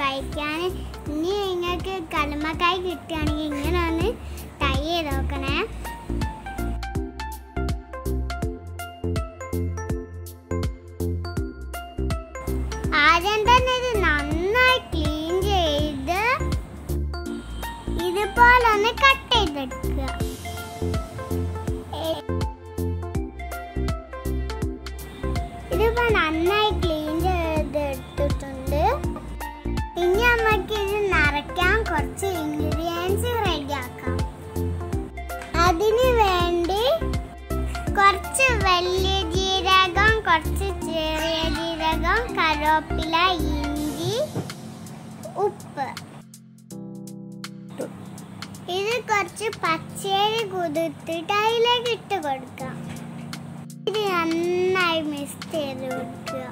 കഴിക്കാൻ ഇനി നിങ്ങൾക്ക് കല്ലുമ്മക്കായ് കിട്ടുകയാണെങ്കിൽ ഇങ്ങനെ ഒന്ന് ട്രൈ ചെയ്ത് നോക്കണേ ആദ്യം തന്നെ ഇത് നന്നായി ക്ലീൻ ചെയ്ത് ഇതുപോലെ ഒന്ന് കട്ട് ചെയ്തെടുക്കുക ഏ- ഇതിപ്പോ നന്നായി ക്ലീൻ ചെയ്തെടുത്തിട്ടുണ്ട് ഇനി നമുക്ക് ഇത് നിറയ്ക്കാൻ കുറച്ച് ഇൻഗ്രീഡിയൻസ് റെഡിയാക്കാം അതിന് വേണ്ടി കുറച്ച് വലിയ ജീരകം കുറച്ച് ചെറിയ ജീരകം കറിവേപ്പില ഇഞ്ചി ഉപ്പ് ഇത് കുറച്ച് പച്ചരി കുതിർത്തിട്ട് അതിലേക്ക് ഇട്ട് കൊടുക്കാം ഇത് നന്നായി മിക്സ് ചെയ്ത് കൊടുക്കുക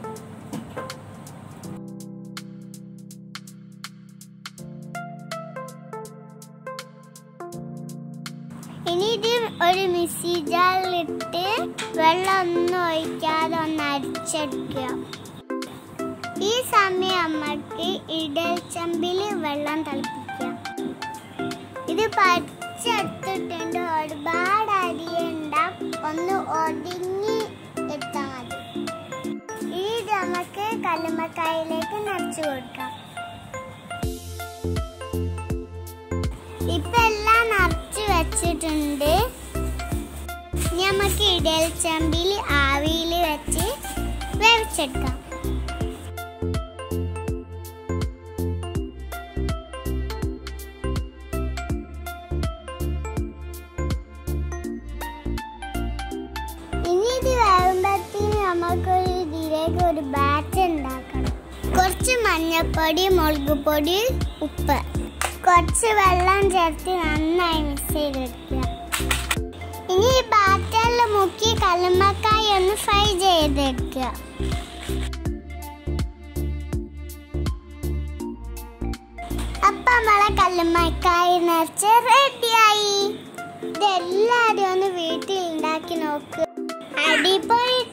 ഇനി ഇത് ഒരു മിക്സി ജാറിലിട്ട് വെള്ളം ഒന്നും ഒഴിക്കാതെ ഒന്ന് അരിച്ചെടുക്കുക ഈ സമയം നമുക്ക് ഇടൽച്ചമ്പിൽ വെള്ളം തിളപ്പിക്കാം ഇത് പച്ചെടുത്തിട്ടുണ്ട് ഒരുപാട് അരിയണ്ട ഒന്ന് ഒതുങ്ങി എത്താൻ മതി ഇത് നമുക്ക് കല്ലുമ്മക്കായിലേക്ക് നിറച്ചു കൊടുക്കാം ഇപ്പൊ എല്ലാം നിറച്ച് വെച്ചിട്ടുണ്ട് ഇനി നമുക്ക് ഇടൽ ചമ്പിൽ ആവിയിൽ വെച്ച് വേവിച്ചെടുക്കാം ഇനി ഇത് വേവുമ്പത്തിന് നമുക്കൊരു ഇതിലേക്ക് ഒരു ബാറ്റ് ഉണ്ടാക്കണം കുറച്ച് മഞ്ഞൾപ്പൊടി മുളക് പൊടി ഉപ്പ് കുറച്ച് വെള്ളം ചേർത്ത് നന്നായി മിക്സ് ചെയ്തെടുക്കുക ഇനി ഈ ബാറ്ററിൽ മുക്കി കല്ലുമ്മക്കായി ഒന്ന് ഫ്രൈ ചെയ്തെടുക്കുക അപ്പൊ നമ്മളെ കല്ലുമ്മക്കായി നിറച്ച് റെഡിയായി ഇതെല്ലാരും ഒന്ന് വീട്ടിൽ ഉണ്ടാക്കി നോക്ക് അടിപൊളി